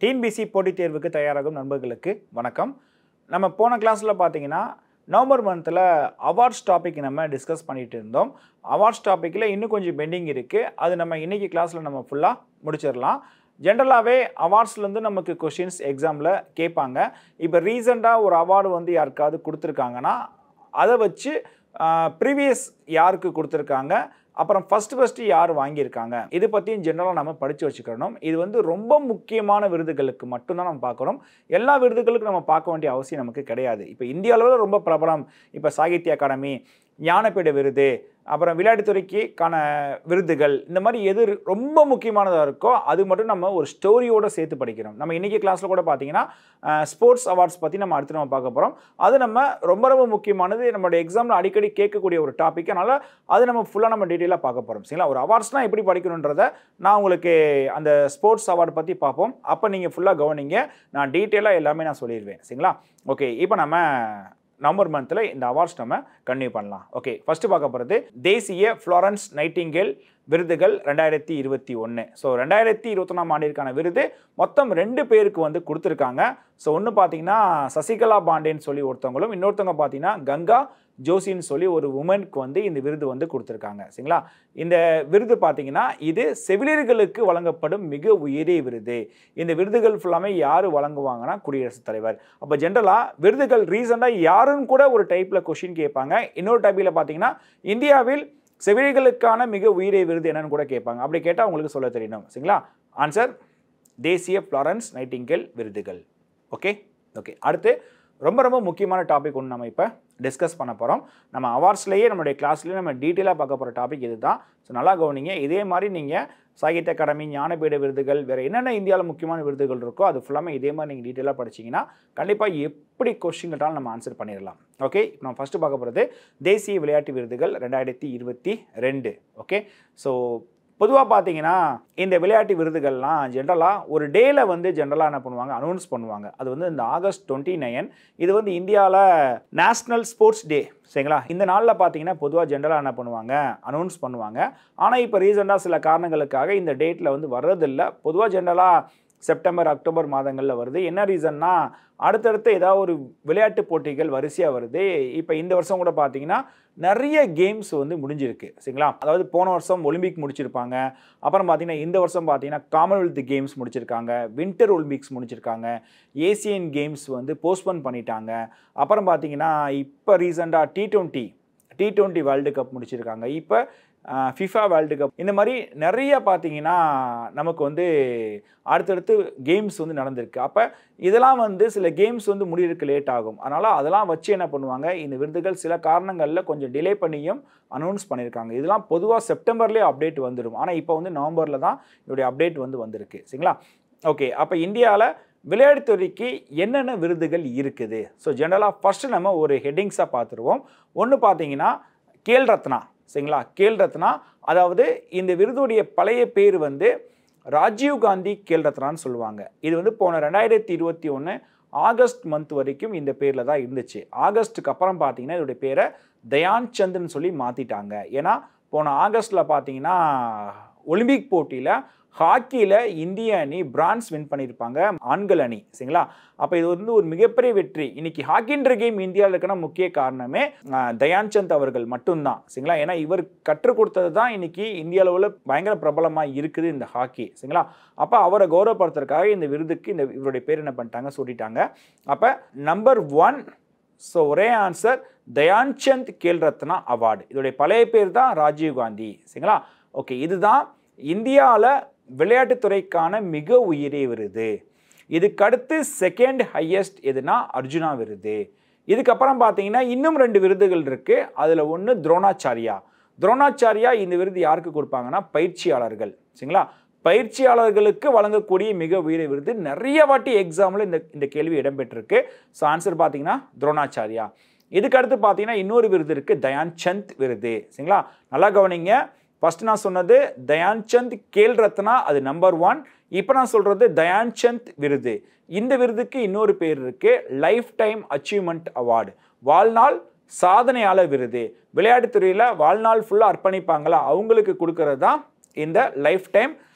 TNPSC போட்டித் தேர்வுக்கு தயாராகும் நண்பர்களுக்கு வணக்கம் நம்ம போன கிளாஸில் பார்த்தீங்கன்னா நவம்பர் மந்தில் அவார்ட்ஸ் டாபிக் நம்ம டிஸ்கஸ் பண்ணிட்டு இருந்தோம் அவார்ட்ஸ் டாப்பிக்கில் இன்னும் கொஞ்சம் பெண்டிங் இருக்குது அது நம்ம இன்னைக்கு கிளாஸில் நம்ம ஃபுல்லாக முடிச்சிடலாம் ஜென்ரலாகவே அவார்ட்ஸ்லேருந்து நமக்கு கொஷின்ஸ் எக்ஸாமில் கேட்பாங்க இப்போ ரீசெண்டாக ஒரு அவார்டு வந்து யாருக்காவது கொடுத்துருக்காங்கன்னா அதை வச்சு ப்ரீவியஸ் யாருக்கு கொடுத்துருக்காங்க அப்புறம் ஃபஸ்ட்டு ஃபஸ்ட்டு யார் வாங்கியிருக்காங்க இது பற்றியும் ஜென்ரலாக நம்ம படித்து வச்சுக்கணும் இது வந்து ரொம்ப முக்கியமான விருதுகளுக்கு மட்டும்தான் நம்ம பார்க்குறோம் எல்லா விருதுகளுக்கும் நம்ம பார்க்க வேண்டிய அவசியம் நமக்கு கிடையாது இப்போ இந்திய அளவில் ரொம்ப பிரபலம் இப்போ சாகித்ய அகாடமி ஞானபீட விருது அப்புறம் விளையாட்டுத்துறைக்கான விருதுகள் இந்த மாதிரி எது ரொம்ப முக்கியமானதாக இருக்கோ அது மட்டும் நம்ம ஒரு ஸ்டோரியோடு சேர்த்து படிக்கிறோம் நம்ம இன்றைக்கி கிளாஸில் கூட பார்த்தீங்கன்னா ஸ்போர்ட்ஸ் அவார்ட்ஸ் பற்றி நம்ம அடுத்து நம்ம பார்க்க போகிறோம் அது நம்ம ரொம்ப ரொம்ப முக்கியமானது நம்மளோட எக்ஸாமில் அடிக்கடி கேட்கக்கூடிய ஒரு டாபிக் அதனால் அது நம்ம ஃபுல்லாக நம்ம டீட்டெயிலாக பார்க்க போகிறோம் சரிங்களா ஒரு அவார்ட்ஸ்னால் எப்படி படிக்கணுன்றதை நான் உங்களுக்கு அந்த ஸ்போர்ட்ஸ் அவார்டு பற்றி பார்ப்போம் அப்போ நீங்கள் ஃபுல்லாக கவனிங்க நான் டீட்டெயிலாக எல்லாமே நான் சொல்லிடுவேன் சரிங்களா ஓகே இப்போ நம்ம நவம்பர் மந்தில் இந்த அவார்ட்ஸ் நம்ம கன்டினியூ பண்ணலாம் ஓகே ஃபஸ்ட்டு பார்க்க போகிறது தேசிய ஃப்ளாரன்ஸ் நைட்டிங்கேல் விருதுகள் ரெண்டாயிரத்தி இருபத்தி ஒன்று ஸோ ரெண்டாயிரத்தி இருபத்தொன்னாம் ஆண்டிற்கான விருது மொத்தம் ரெண்டு பேருக்கு வந்து கொடுத்துருக்காங்க ஸோ ஒன்று பார்த்தீங்கன்னா சசிகலா பாண்டேன்னு சொல்லி ஒருத்தவங்களும் இன்னொருத்தவங்க பார்த்தீங்கன்னா கங்கா ஜோசின்னு சொல்லி ஒரு உமனுக்கு வந்து இந்த விருது வந்து கொடுத்துருக்காங்க சரிங்களா இந்த விருது பார்த்தீங்கன்னா இது செவிலியர்களுக்கு வழங்கப்படும் மிக உயரிய விருது இந்த விருதுகள் ஃபுல்லாமே யார் வழங்குவாங்கன்னா குடியரசுத் தலைவர் அப்போ ஜென்ரலாக விருதுகள் ரீசெண்டாக யாருன்னு கூட ஒரு டைப்பில் கொஷின் கேட்பாங்க இன்னொரு டைப்பில் பார்த்தீங்கன்னா இந்தியாவில் செவிலியர்களுக்கான மிக உயரிய விருது என்னன்னு கூட கேட்பாங்க அப்படி கேட்டால் உங்களுக்கு சொல்ல தெரியணும் சரிங்களா ஆன்சர் தேசிய ஃப்ளாரன்ஸ் நைட்டிங்கேல் விருதுகள் ஓகே ஓகே அடுத்து ரொம்ப ரொம்ப முக்கியமான டாபிக் ஒன்று நம்ம இப்போ டிஸ்கஸ் பண்ண போகிறோம் நம்ம அவார்ட்ஸ்லேயே நம்மளுடைய கிளாஸ்லேயே நம்ம டீட்டெயிலாக பார்க்க போகிற டாபிக் இது தான் ஸோ நல்லா கவனிங்க இதே மாதிரி நீங்கள் சாகித்ய அகாடமி ஞானபீட விருதுகள் வேறு என்னென்ன இந்தியாவில் முக்கியமான விருதுகள் இருக்கோ அது ஃபுல்லாமே இதே மாதிரி நீங்கள் டீட்டெயிலாக படிச்சிங்கன்னா கண்டிப்பாக எப்படி கொஸ்டின் கேட்டாலும் நம்ம ஆன்சர் பண்ணிடலாம் ஓகே இப்போ நம்ம ஃபஸ்ட்டு பார்க்க போகிறது தேசிய விளையாட்டு விருதுகள் ரெண்டாயிரத்தி இருபத்தி ரெண்டு ஓகே ஸோ பொதுவாக பார்த்தீங்கன்னா இந்த விளையாட்டு விருதுகள்லாம் ஜென்ரலாக ஒரு டேயில் வந்து ஜென்ரலாக என்ன பண்ணுவாங்க அனௌன்ஸ் பண்ணுவாங்க அது வந்து இந்த ஆகஸ்ட் டுவெண்ட்டி நைன் இது வந்து இந்தியாவில் நேஷ்னல் ஸ்போர்ட்ஸ் டே சரிங்களா இந்த நாளில் பார்த்தீங்கன்னா பொதுவாக ஜென்ரலாக என்ன பண்ணுவாங்க அனௌன்ஸ் பண்ணுவாங்க ஆனால் இப்போ ரீசெண்டாக சில காரணங்களுக்காக இந்த டேட்டில் வந்து வர்றதில்லை பொதுவாக ஜென்ரலாக செப்டம்பர் அக்டோபர் மாதங்களில் வருது என்ன ரீசன்னா அடுத்தடுத்து ஏதாவது ஒரு விளையாட்டு போட்டிகள் வரிசையாக வருது இப்போ இந்த வருஷம் கூட பார்த்தீங்கன்னா நிறைய கேம்ஸ் வந்து முடிஞ்சிருக்கு சரிங்களா அதாவது போன வருஷம் ஒலிம்பிக் முடிச்சிருப்பாங்க அப்புறம் பார்த்தீங்கன்னா இந்த வருஷம் பார்த்தீங்கன்னா காமன்வெல்த் கேம்ஸ் முடிச்சிருக்காங்க வின்டர் ஒலிம்பிக்ஸ் முடிச்சிருக்காங்க ஏசியன் கேம்ஸ் வந்து போஸ்ட்போன் பண்ணிட்டாங்க அப்புறம் பார்த்தீங்கன்னா இப்போ ரீசெண்டாக T twenty T twenty world cup முடிச்சிருக்காங்க இப்போ ஃபிஃபா வேர்ல்டு கப் இந்த மாதிரி நிறைய பார்த்தீங்கன்னா நமக்கு வந்து அடுத்தடுத்து கேம்ஸ் வந்து நடந்திருக்கு அப்போ இதெல்லாம் வந்து சில கேம்ஸ் வந்து முடியிருக்கு லேட் ஆகும் அதனால் அதெல்லாம் வச்சு என்ன பண்ணுவாங்க இந்த விருதுகள் சில காரணங்களில் கொஞ்சம் டிலே பண்ணியும் அனௌன்ஸ் பண்ணியிருக்காங்க இதெல்லாம் பொதுவாக செப்டம்பர்லேயே அப்டேட் வந்துடும் ஆனால் இப்போ வந்து நவம்பரில் தான் இதோடைய அப்டேட் வந்து வந்திருக்கு சரிங்களா ஓகே அப்போ இந்தியாவில் விளையாட்டுத்துறைக்கு என்னென்ன விருதுகள் இருக்குது ஸோ ஜென்ரலாக ஃபஸ்ட்டு நம்ம ஒரு ஹெட்டிங்ஸாக பார்த்துருவோம் ஒன்று பார்த்தீங்கன்னா கேல் ரத்னா சரிங்களா கேல் ரத்னா அதாவது இந்த விருதுடைய பழைய பேர் வந்து ராஜீவ் காந்தி கேல் ரத்னான்னு சொல்லுவாங்க இது வந்து போன ரெண்டாயிரத்தி இருபத்தி ஒன்று ஆகஸ்ட் மந்த் வரைக்கும் இந்த பேரில் தான் இருந்துச்சு ஆகஸ்ட்டுக்கு அப்புறம் பார்த்தீங்கன்னா இதோடைய பேரை தயான் சந்த்னு சொல்லி மாற்றிட்டாங்க ஏன்னா போன ஆகஸ்ட்டில் பார்த்தீங்கன்னா ஒலிம்பிக் போட்டியில் ஹாக்கியில் இந்திய அணி பிரான்ஸ் வின் பண்ணியிருப்பாங்க ஆண்கள் அணி சரிங்களா அப்போ இது வந்து ஒரு மிகப்பெரிய வெற்றி இன்னைக்கு ஹாக்கின்ற கேம் இந்தியாவில் இருக்குன்னா முக்கிய காரணமே தயான் சந்த் அவர்கள் மட்டும்தான் சரிங்களா ஏன்னா இவர் கற்றுக் கொடுத்தது தான் இன்னைக்கு இந்திய அளவில் பயங்கர பிரபலமாக இருக்குது இந்த ஹாக்கி சரிங்களா அப்போ அவரை கௌரவப்படுத்துறதுக்காக இந்த விருதுக்கு இந்த இவருடைய பேர் என்ன பண்ணிட்டாங்க சொல்லிட்டாங்க அப்போ நம்பர் ஒன் ஸோ ஒரே ஆன்சர் தயான்சந்த் கேல் ரத்னா அவார்டு இதோடைய பழைய பேர் தான் ராஜீவ் காந்தி சரிங்களா ஓகே இதுதான் இந்தியாவில் விளையாட்டுத்துறைக்கான மிக உயரிய விருது இதுக்கடுத்து செகண்ட் ஹையஸ்ட் எதுனா அர்ஜுனா விருது இதுக்கப்புறம் பார்த்தீங்கன்னா இன்னும் ரெண்டு விருதுகள் இருக்குது அதில் ஒன்று துரோணாச்சாரியா துரோணாச்சாரியா இந்த விருது யாருக்கு கொடுப்பாங்கன்னா பயிற்சியாளர்கள் சரிங்களா பயிற்சியாளர்களுக்கு வழங்கக்கூடிய மிக உயரிய விருது நிறைய வாட்டி எக்ஸாமில் இந்த இந்த கேள்வி இடம்பெற்றிருக்கு ஸோ ஆன்சர் பார்த்தீங்கன்னா துரோணாச்சாரியா இதுக்கு அடுத்து பார்த்தீங்கன்னா இன்னொரு விருது இருக்குது தயான் சந்த் விருது சரிங்களா நல்லா கவனிங்க ஃபஸ்ட் நான் சொன்னது தயான் சந்த் கேல் ரத்னா அது நம்பர் ஒன் இப்போ நான் சொல்கிறது தயான் சந்த் விருது இந்த விருதுக்கு இன்னொரு பேர் இருக்குது லைஃப் டைம் அச்சீவ்மெண்ட் அவார்டு வாழ்நாள் சாதனையாளர் விருது விளையாட்டுத்துறையில் வாழ்நாள் ஃபுல்லாக அர்ப்பணிப்பாங்களா அவங்களுக்கு கொடுக்கறது தான் இந்த லைஃப் டைம்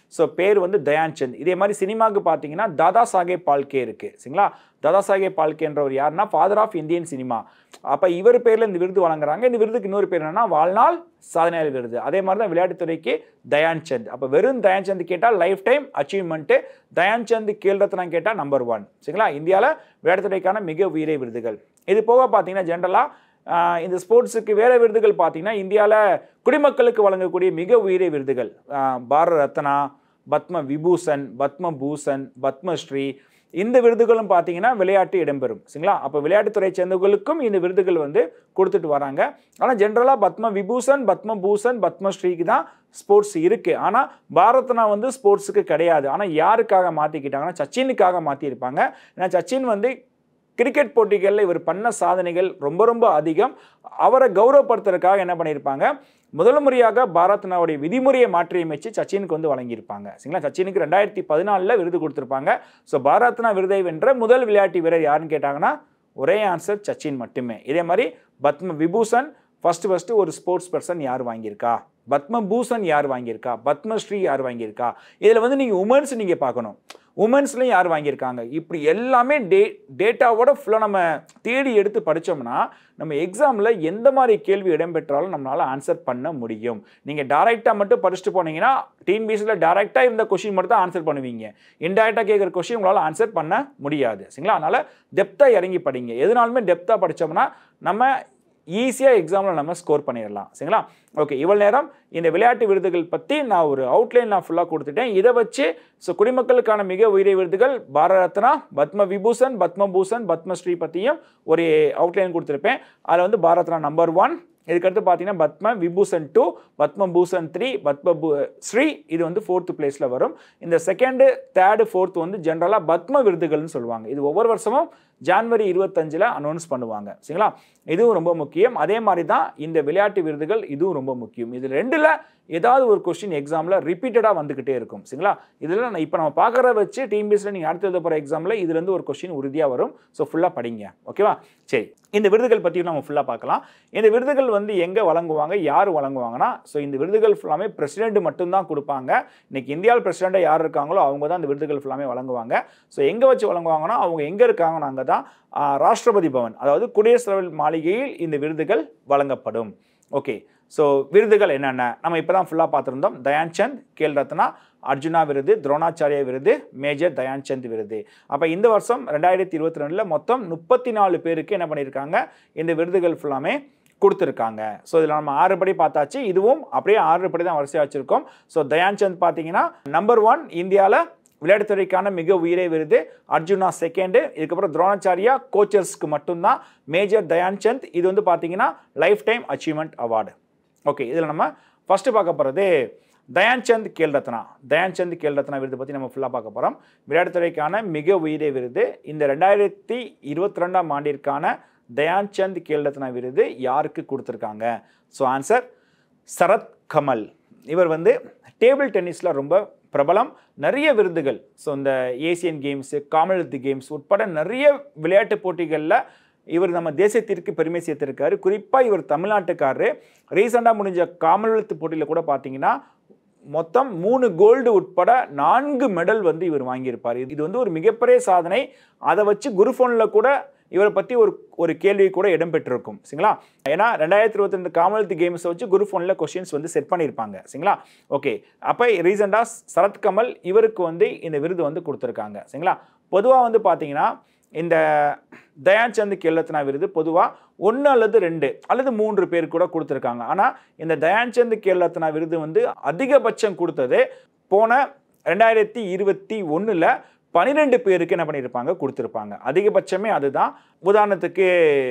ஸோ பேர் வந்து தயான்சந்த் இதே மாதிரி சினிமாவுக்கு பார்த்தீங்கன்னா தாதா சாஹேப் பால்கே இருக்குது சரிங்களா தாதா சாஹேப் பால்கேன்றவர் யாருன்னா ஃபாதர் ஆஃப் இந்தியன் சினிமா அப்போ இவர் பேரில் இந்த விருது வழங்குறாங்க இந்த விருதுக்கு இன்னொரு பேர் என்னன்னா வாழ்நாள் சாதனையாளர் விருது அதே மாதிரி தான் விளையாட்டுத்துறைக்கு தயான்சந்த் அப்போ வெறும் தயான்சந்த் கேட்டால் life time achievement Dhyanchand Khel Ratna கேட்டால் நம்பர் ஒன் சரிங்களா இந்தியாவில் விளையாட்டுத்துறைக்கான மிக உயரிய விருதுகள் இது போக பார்த்தீங்கன்னா ஜென்ரலாக இந்த ஸ்போர்ட்ஸுக்கு வேறு விருதுகள் பார்த்தீங்கன்னா இந்தியாவில் குடிமக்களுக்கு வழங்கக்கூடிய மிக உயரிய விருதுகள் ஆஹ் பாரத ரத்னா பத்ம விபூஷன் பத்ம பூஷன் பத்மஸ்ரீ இந்த விருதுகளும் பார்த்தீங்கன்னா விளையாட்டு இடம்பெறும் சரிங்களா அப்போ விளையாட்டுத்துறை சேர்ந்தவர்களுக்கும் இந்த விருதுகள் வந்து கொடுத்துட்டு வராங்க ஆனால் ஜென்ரலாக பத்ம விபூஷன் பத்ம பூஷன் பத்மஸ்ரீக்கு தான் ஸ்போர்ட்ஸ் இருக்குது ஆனால் பாரத்னா வந்து ஸ்போர்ட்ஸுக்கு கிடையாது ஆனால் யாருக்காக மாற்றிக்கிட்டாங்கன்னா சச்சினுக்காக மாற்றிருப்பாங்க ஏன்னா சச்சின் வந்து கிரிக்கெட் போட்டிகளில் இவர் பண்ண சாதனைகள் ரொம்ப ரொம்ப அதிகம் அவரை கௌரவப்படுத்துறதுக்காக என்ன பண்ணியிருப்பாங்க முதல் முறையாக பாரத்னாவுடைய விதிமுறையை மாற்றியமைச்சு சச்சினுக்கு வந்து வழங்கியிருப்பாங்க சரிங்களா சச்சினுக்கு ரெண்டாயிரத்தி பதினாலில் விருது கொடுத்துருப்பாங்க ஸோ பாரத்னா விருதை வென்ற முதல் விளையாட்டு வீரர் யாருன்னு கேட்டாங்கன்னா ஒரே ஆன்சர் சச்சின் மட்டுமே இதே மாதிரி பத்ம விபூஷன் ஃபர்ஸ்ட் ஃபஸ்ட்டு ஒரு ஸ்போர்ட்ஸ் பர்சன் யார் வாங்கியிருக்கா பத்ம பூஷன் யார் வாங்கியிருக்கா பத்மஸ்ரீ யார் வாங்கியிருக்கா இதில் வந்து நீங்கள் உமன்ஸ் நீங்கள் பார்க்கணும் உமன்ஸ்லையும் யார் வாங்கியிருக்காங்க இப்படி எல்லாமே டே டேட்டாவோட ஃபுல்லாக நம்ம தேடி எடுத்து படித்தோம்னா நம்ம எக்ஸாமில் எந்த மாதிரி கேள்வி இடம்பெற்றாலும் நம்மளால் ஆன்சர் பண்ண முடியும் நீங்கள் டேரெக்டாக மட்டும் படிச்சுட்டு போனீங்கன்னா டிஎன்பிஎஸ்சியில் டேரெக்டாக இருந்த கொஷின் மட்டும் தான் ஆன்சர் பண்ணுவீங்க இன்டெரக்டாக கேட்குற கொஷின் உங்களால் ஆன்சர் பண்ண முடியாது சரிங்களா அதனால் டெப்த்தாக இறங்கி படிங்க எதுனாலுமே டெப்த்தாக படித்தோம்னா நம்ம ஈஸியாக எக்ஸாமில் நம்ம ஸ்கோர் பண்ணிடலாம் சரிங்களா ஓகே இவ்வளோ நேரம் இந்த விளையாட்டு விருதுகள் பற்றி நான் ஒரு அவுட்லைன் நான் ஃபுல்லாக கொடுத்துட்டேன் இதை வச்சு ஸோ குடிமக்களுக்கான மிக உயரிய விருதுகள் பாரத ரத்னா பத்ம விபூஷன் பத்மபூஷன் பத்மஸ்ரீ பற்றியும் ஒரு அவுட்லைன் கொடுத்துருப்பேன் அதில் வந்து பாரத் ரத்னா நம்பர் ஒன் இதுக்கடுத்து பார்த்தீங்கன்னா பத்ம விபூஷன் டூ பத்ம பூஷன் த்ரீ பத்ம பூ ஸ்ரீ இது வந்து ஃபோர்த்து பிளேஸில் வரும் இந்த செகண்டு தேர்டு ஃபோர்த் வந்து ஜென்ரலாக பத்ம விருதுகள்னு சொல்லுவாங்க இது ஒவ்வொரு வருஷமும் ஜான்வரி இருபத்தஞ்சில் அனௌன்ஸ் பண்ணுவாங்க சரிங்களா இதுவும் ரொம்ப முக்கியம் அதே மாதிரி தான் இந்த விளையாட்டு விருதுகள் இதுவும் ரொம்ப முக்கியம் இது ரெண்டில் ஏதாவது ஒரு கொஸ்டின் எக்ஸாமில் ரிப்பீட்டடாக வந்துக்கிட்டே இருக்கும் சரிங்களா இதில் நான் இப்போ நம்ம பார்க்குறத வச்சு டிஎம்பிஎஸ்சில் நீங்கள் அடுத்து எழுத போகிற எக்ஸாமில் இதுலேருந்து ஒரு கொஸ்டின் உறுதியாக வரும் ஸோ ஃபுல்லாக படிங்க ஓகேவா சரி இந்த விருதுகள் பற்றியும் நம்ம ஃபுல்லாக பார்க்கலாம் இந்த விருதுகள் வந்து எங்கே வழங்குவாங்க யார் வழங்குவாங்கன்னா ஸோ இந்த விருதுகள் ஃபுல்லாமே பிரசிடென்ட் மட்டும்தான் கொடுப்பாங்க இன்னைக்கு இந்தியாவில் பிரசிடெண்ட்டாக யார் இருக்காங்களோ அவங்க தான் இந்த விருதுகள் ஃபுல்லாமே வழங்குவாங்க ஸோ எங்கே வச்சு வழங்குவாங்கன்னா அவங்க எங்கே இருக்காங்கன்னா அங்கே தான் ஆ, ராஷ்டிரபதி பவன் அதாவது குடியரசுத் தலைவர் மாளிகையில் இந்த விருதுகள் வழங்கப்படும் ஓகே ஸோ விருதுகள் என்னென்ன நம்ம இப்போ தான் ஃபுல்லாக பார்த்துருந்தோம் தயான்சந்த் கேல் ரத்னா அர்ஜுனா விருது துரோணாச்சாரியா விருது மேஜர் தயான்சந்த் விருது அப்போ இந்த வருஷம் ரெண்டாயிரத்தி இருபத்தி ரெண்டில் மொத்தம் முப்பத்தி நாலு பேருக்கு என்ன பண்ணியிருக்காங்க இந்த விருதுகள் ஃபுல்லாமே கொடுத்துருக்காங்க ஸோ இதில் நம்ம ஆறு படி பார்த்தாச்சு இதுவும் அப்படியே ஆறு படி தான் வரிசையாக வச்சுருக்கோம் ஸோ தயான்சந்த் பார்த்தீங்கன்னா நம்பர் ஒன் இந்தியாவில் விளையாட்டுத்துறைக்கான மிக உயரிய விருது அர்ஜுனா செகண்டு இதுக்கப்புறம் துரோணாச்சாரியா கோச்சர்ஸ்க்கு மட்டும்தான் மேஜர் தயான்சந்த் இது வந்து பார்த்தீங்கன்னா life time achievement award okay இதில் நம்ம ஃபஸ்ட்டு பார்க்க போகிறது தயான்சந்த் கேல் ரத்னா தயான்சந்த் கேல் ரத்னா விருது பற்றி நம்ம ஃபுல்லாக பார்க்க போகிறோம் விளையாட்டுத்துறைக்கான மிக உயரிய விருது இந்த ரெண்டாயிரத்தி இருபத்தி ரெண்டாம் ஆண்டிற்கான தயான்சந்த் கேல் ரத்னா விருது யாருக்கு கொடுத்துருக்காங்க ஸோ ஆன்சர் சரத் கமல் இவர் வந்து டேபிள் டென்னிஸில் ரொம்ப பிரபலம் நிறைய விருதுகள் ஸோ இந்த ஏசியன் கேம்ஸு காமன்வெல்த் கேம்ஸ் உட்பட நிறைய விளையாட்டு போட்டிகளில் இவர் நம்ம தேசத்திற்கு பெருமை சேர்த்திருக்காரு குறிப்பாக இவர் தமிழ்நாட்டுக்காரரு ரீசெண்டாக முடிஞ்ச காமன்வெல்த் போட்டியில் கூட பார்த்தீங்கன்னா மொத்தம் மூணு கோல்டு உட்பட நான்கு மெடல் வந்து இவர் வாங்கியிருப்பார் இது வந்து ஒரு மிகப்பெரிய சாதனை அதை வச்சு குருஃபோனில் கூட இவரை பற்றி ஒரு ஒரு கேள்வி கூட இடம்பெற்றிருக்கும் சரிங்களா ஏன்னா ரெண்டாயிரத்தி இருபத்தி ரெண்டு காமன்வெல்த் கேம்ஸை வச்சு குரு ஃபோனில் கொஸ்டின்ஸ் வந்து செட் பண்ணியிருப்பாங்க சரிங்களா ஓகே அப்போ ரீசெண்டாக சரத்கமல் இவருக்கு வந்து இந்த விருது வந்து கொடுத்துருக்காங்க சரிங்களா பொதுவாக வந்து பார்த்தீங்கன்னா இந்த தயான்சந்த் கேலத்னா விருது பொதுவாக ஒன்று அல்லது ரெண்டு அல்லது மூன்று பேர் கூட கொடுத்துருக்காங்க ஆனால் இந்த தயான்சந்த் கேலத்னா விருது வந்து அதிகபட்சம் கொடுத்தது போன ரெண்டாயிரத்தி இருபத்தி ஒன்றில் பன்னிரெண்டு பேருக்கு என்ன பண்ணியிருப்பாங்க கொடுத்துருப்பாங்க அதிகபட்சமே அதுதான் உதாரணத்துக்கு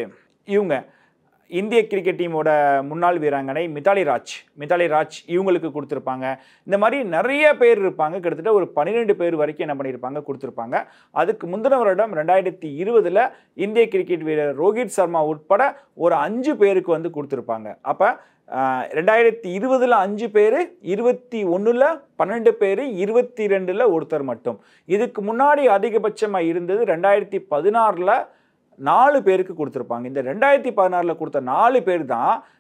இவங்க இந்திய கிரிக்கெட் டீமோட முன்னாள் வீராங்கனை மிதாலி ராஜ் மிதாலி ராஜ் இவங்களுக்கு கொடுத்துருப்பாங்க இந்த மாதிரி நிறைய பேர் இருப்பாங்க கிட்டத்தட்ட ஒரு பன்னிரெண்டு பேர் வரைக்கும் என்ன பண்ணியிருப்பாங்க கொடுத்துருப்பாங்க அதுக்கு முந்தின வருடம் ரெண்டாயிரத்தி இருபதில் இந்திய கிரிக்கெட் வீரர் ரோஹித் சர்மா உட்பட ஒரு அஞ்சு பேருக்கு வந்து கொடுத்துருப்பாங்க அப்போ ரெண்டாயிரத்தி இருபதில் அஞ்சு பேர் இருபத்தி ஒன்றில் பன்னெண்டு பேர் இருபத்தி ரெண்டில் ஒருத்தர் மட்டும் இதுக்கு முன்னாடி அதிகபட்சமாக இருந்தது ரெண்டாயிரத்தி பதினாறில் நாலு பேருக்கு கொடுத்துருப்பாங்க இந்த ரெண்டாயிரத்தி பதினாறில் கொடுத்த நாலு பேர் தான்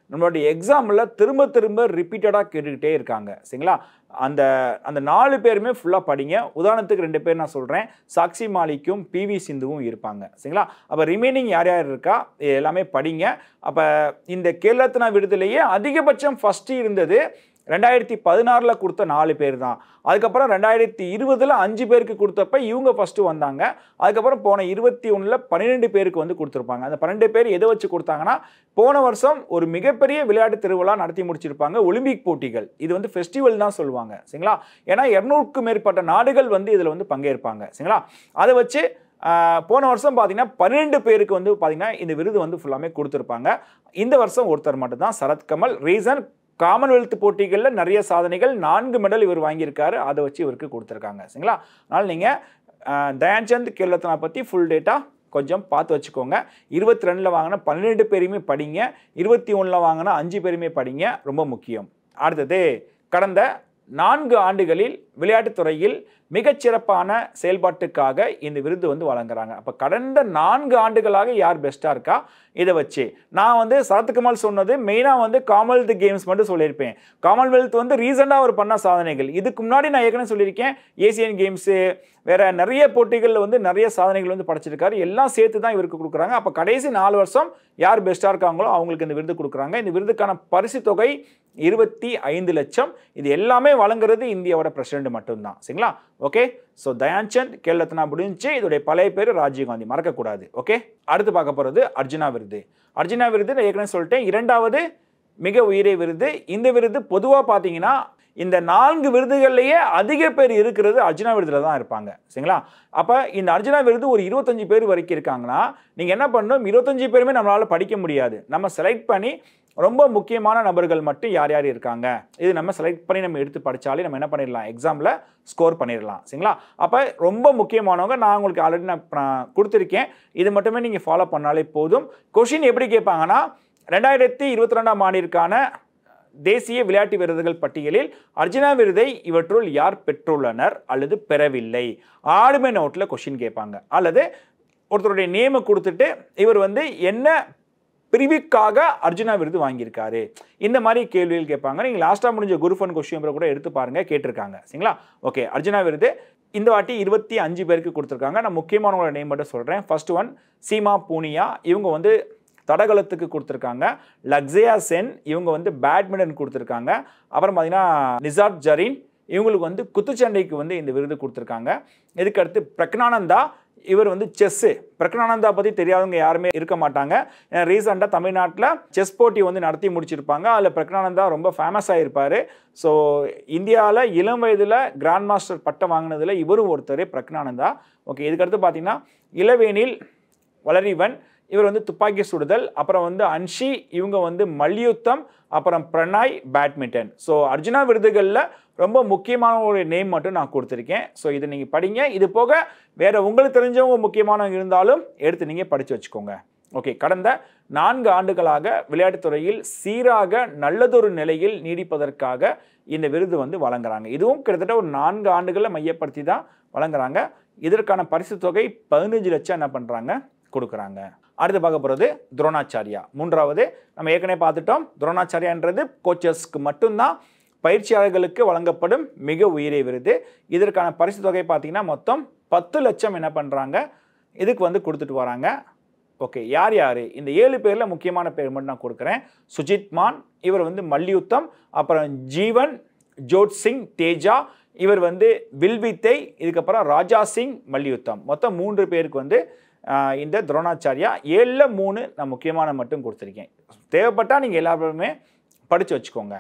நம்மளுடைய எக்ஸாமில் திரும்ப திரும்ப ரிப்பீட்டடாக கேட்டுக்கிட்டே இருக்காங்க சரிங்களா அந்த அந்த நாலு பேருமே ஃபுல்லாக படிங்க உதாரணத்துக்கு ரெண்டு பேர் நான் சொல்கிறேன் சாக்ஷி மாலிக்கும் பிவி சிந்துவும் இருப்பாங்க சரிங்களா அப்போ ரிமைனிங் யார் யார் இருக்கா இது எல்லாமே படிங்க அப்போ இந்த கேரளத்தினா விடுதலையே அதிகபட்சம் ஃபஸ்ட்டு இருந்தது ரெண்டாயிரத்தி பதினாறில் கொடுத்த நாலு பேர் தான் அதுக்கப்புறம் ரெண்டாயிரத்தி இருபதில் அஞ்சு பேருக்கு கொடுத்தப்ப இவங்க ஃபஸ்ட்டு வந்தாங்க அதுக்கப்புறம் போன இருபத்தி ஒன்றில் பன்னிரெண்டு பேருக்கு வந்து கொடுத்துருப்பாங்க அந்த பன்னெண்டு பேர் எதை வச்சு கொடுத்தாங்கன்னா போன வருஷம் ஒரு மிகப்பெரிய விளையாட்டு திருவிழா நடத்தி முடிச்சிருப்பாங்க ஒலிம்பிக் போட்டிகள் இது வந்து ஃபெஸ்டிவல் தான் சொல்லுவாங்க சரிங்களா ஏன்னா இரநூறுக்கும் மேற்பட்ட நாடுகள் வந்து இதில் வந்து பங்கேற்பாங்க சரிங்களா அதை வச்சு ஆஹ், போன வருஷம் பார்த்தீங்கன்னா பன்னிரெண்டு பேருக்கு வந்து பார்த்தீங்கன்னா இந்த விருது வந்து ஃபுல்லாமே கொடுத்துருப்பாங்க இந்த வருஷம் ஒருத்தர் மட்டும்தான் சரத்கமல் ரீசன் காமன்வெல்த் போட்டிகளில் நிறைய சாதனைகள் நான்கு மெடல் இவர் வாங்கியிருக்காரு அதை வச்சு இவருக்கு கொடுத்துருக்காங்க சரிங்களா அதனால் நீங்கள் தயான்சந்த் கேலத்தனா பற்றி ஃபுல் டேட்டா கொஞ்சம் பார்த்து வச்சுக்கோங்க இருபத்தி ரெண்டில் வாங்கின பன்னிரெண்டு பேருமே படிங்க இருபத்தி ஒன்றில் வாங்கின அஞ்சு பேருமே படிங்க ரொம்ப முக்கியம் அடுத்தது கடந்த நான்கு ஆண்டுகளில் விளையாட்டுத் துறையில் மிகச்சிறப்பான செயல்பாட்டுக்காக இந்த விருது வந்து வழங்குறாங்க அப்போ கடந்த நான்கு ஆண்டுகளாக யார் பெஸ்ட்டாக இருக்கா இதை வச்சு நான் வந்து சரத்குமார் சொன்னது மெயினாக வந்து காமன்வெல்த் கேம்ஸ் மட்டும் சொல்லியிருப்பேன் காமன்வெல்த் வந்து ரீசெண்டாக அவர் பண்ண சாதனைகள் இதுக்கு முன்னாடி நான் ஏற்கனவே சொல்லியிருக்கேன் ஏசியன் கேம்ஸு வேற நிறைய போட்டிகளில் வந்து நிறைய சாதனைகள் வந்து படைச்சிருக்காரு எல்லாம் சேர்த்து தான் இவருக்கு கொடுக்குறாங்க அப்போ கடைசி நாலு வருஷம் யார் பெஸ்ட்டாக இருக்காங்களோ அவங்களுக்கு இந்த விருது கொடுக்குறாங்க இந்த விருதுக்கான பரிசு தொகை இருபத்தி ஐந்து லட்சம் இது எல்லாமே வழங்குறது இந்தியாவோட பிரசிடென்ட் மட்டும்தான் சரிங்களா ஓகே ஸோ தயான்சந்த் கேரளத்தினா முடிஞ்சு இதோடைய பழைய பேர் ராஜீவ்காந்தி மறக்கக்கூடாது ஓகே அடுத்து பார்க்க போகிறது அர்ஜுனா விருது அர்ஜுனா விருது நான் ஏற்கனவே சொல்லிட்டேன் இரண்டாவது மிக உயரிய விருது இந்த விருது பொதுவாக பார்த்தீங்கன்னா இந்த நான்கு விருதுகள்லேயே அதிக பேர் இருக்கிறது அர்ஜுனா விருதில் தான் இருப்பாங்க சரிங்களா அப்போ இந்த அர்ஜுனா விருது ஒரு இருபத்தஞ்சு பேர் வரைக்கும் இருக்காங்கன்னா நீங்கள் என்ன பண்ணணும் இருபத்தஞ்சு பேருமே நம்மளால் படிக்க முடியாது நம்ம செலக்ட் பண்ணி ரொம்ப முக்கியமான நபர்கள் மட்டும் யார் யார் இருக்காங்க இது நம்ம செலக்ட் பண்ணி நம்ம எடுத்து படித்தாலே நம்ம என்ன பண்ணிடலாம் எக்ஸாமில் ஸ்கோர் பண்ணிடலாம் சரிங்களா அப்போ ரொம்ப முக்கியமானவங்க நான் உங்களுக்கு ஆல்ரெடி நான் இப்ப நான் கொடுத்துருக்கேன் இது மட்டுமே நீங்கள் ஃபாலோ பண்ணாலே போதும் கொஷின் எப்படி கேட்பாங்கன்னா ரெண்டாயிரத்தி இருபத்தி ரெண்டாம் ஆண்டிற்கான தேசிய விளையாட்டு விருதுகள் பட்டியலில் அர்ஜுனா விருதை இவற்றுள் யார் பெற்றுள்ளனர் அல்லது பெறவில்லை ஆடுமை நோட்டில் கொஷின் கேட்பாங்க அல்லது ஒருத்தருடைய நேமை கொடுத்துட்டு இவர் வந்து என்ன பிரிவுக்காக அர்ஜுனா விருது வாங்கியிருக்காரு இந்த மாதிரி கேள்விகள் கேட்பாங்க நீங்கள் லாஸ்ட்டாக முடிஞ்ச குருஃபன் கொஸ்டின் கூட எடுத்து பாருங்க கேட்டிருக்காங்க சரிங்களா ஓகே அர்ஜுனா விருது இந்த வாட்டி இருபத்தி அஞ்சு பேருக்கு கொடுத்துருக்காங்க நான் முக்கியமானவங்களோட நேம் மட்டும் சொல்கிறேன் ஃபர்ஸ்ட் ஒன் சீமா பூனியா இவங்க வந்து தடகளத்துக்கு கொடுத்துருக்காங்க லக்ஸியா சென் இவங்க வந்து பேட்மிண்டன் கொடுத்துருக்காங்க அப்புறம் பார்த்தீங்கன்னா நிசாத் ஜரீன் இவங்களுக்கு வந்து குத்துச்சண்டைக்கு வந்து இந்த விருது கொடுத்துருக்காங்க இதுக்கடுத்து பிரக்னானந்தா இவர் வந்து செஸ்ஸு பிரக்னானந்தா பற்றி தெரியாதவங்க யாருமே இருக்க மாட்டாங்க ஏன்னா ரீசெண்டாக தமிழ்நாட்டில் செஸ் போட்டி வந்து நடத்தி முடிச்சிருப்பாங்க அதில் பிரக்னானந்தா ரொம்ப ஃபேமஸ் ஆகிருப்பார் ஸோ இந்தியாவில் இளம் வயதில் கிராண்ட் மாஸ்டர் பட்டம் வாங்கினதில் இவரும் ஒருத்தர் பிரக்னானந்தா ஓகே இதுக்கடுத்து பார்த்தீங்கன்னா இளவேனில் வளரிவன் இவர் வந்து துப்பாக்கி சுடுதல் அப்புறம் வந்து அன்ஷி இவங்க வந்து மல்யுத்தம் அப்புறம் பிரணாய் பேட்மிண்டன் ஸோ அர்ஜுனா விருதுகளில் ரொம்ப முக்கியமான ஒரு நேம் மட்டும் நான் கொடுத்துருக்கேன் ஸோ இதை நீங்கள் படிங்க இது போக வேற உங்களுக்கு தெரிஞ்சவங்க முக்கியமானவங்க இருந்தாலும் எடுத்து நீங்கள் படித்து வச்சுக்கோங்க ஓகே கடந்த நான்கு ஆண்டுகளாக விளையாட்டுத்துறையில் சீராக நல்லதொரு நிலையில் நீடிப்பதற்காக இந்த விருது வந்து வழங்குறாங்க இதுவும் கிட்டத்தட்ட ஒரு நான்கு ஆண்டுகளை மையப்படுத்தி தான் வழங்குறாங்க இதற்கான பரிசு தொகை பதினஞ்சு லட்சம் என்ன பண்ணுறாங்க கொடுக்குறாங்க அடுத்து பார்க்க போகிறது துரோணாச்சாரியா மூன்றாவது நம்ம ஏற்கனவே பார்த்துட்டோம் துரோணாச்சாரியான்றது கோச்சஸ்க்கு மட்டும்தான் பயிற்சியாளர்களுக்கு வழங்கப்படும் மிக உயரிய விருது இதற்கான பரிசு தொகை பார்த்தீங்கன்னா மொத்தம் பத்து லட்சம் என்ன பண்ணுறாங்க இதுக்கு வந்து கொடுத்துட்டு வராங்க ஓகே யார் யார் இந்த ஏழு பேரில் முக்கியமான பேர் மட்டும் நான் கொடுக்குறேன் சுஜித் மான் இவர் வந்து மல்யுத்தம் அப்புறம் ஜீவன் ஜோட் சிங் தேஜா இவர் வந்து வில்வித்தை இதுக்கப்புறம் ராஜா சிங் மல்யுத்தம் மொத்தம் மூன்று பேருக்கு வந்து ஆஹ், இந்த துரோணாச்சாரியா ஏழில் மூணு நான் முக்கியமான மட்டும் கொடுத்துருக்கேன் தேவைப்பட்டால் நீங்கள் எல்லாருமே படித்து வச்சுக்கோங்க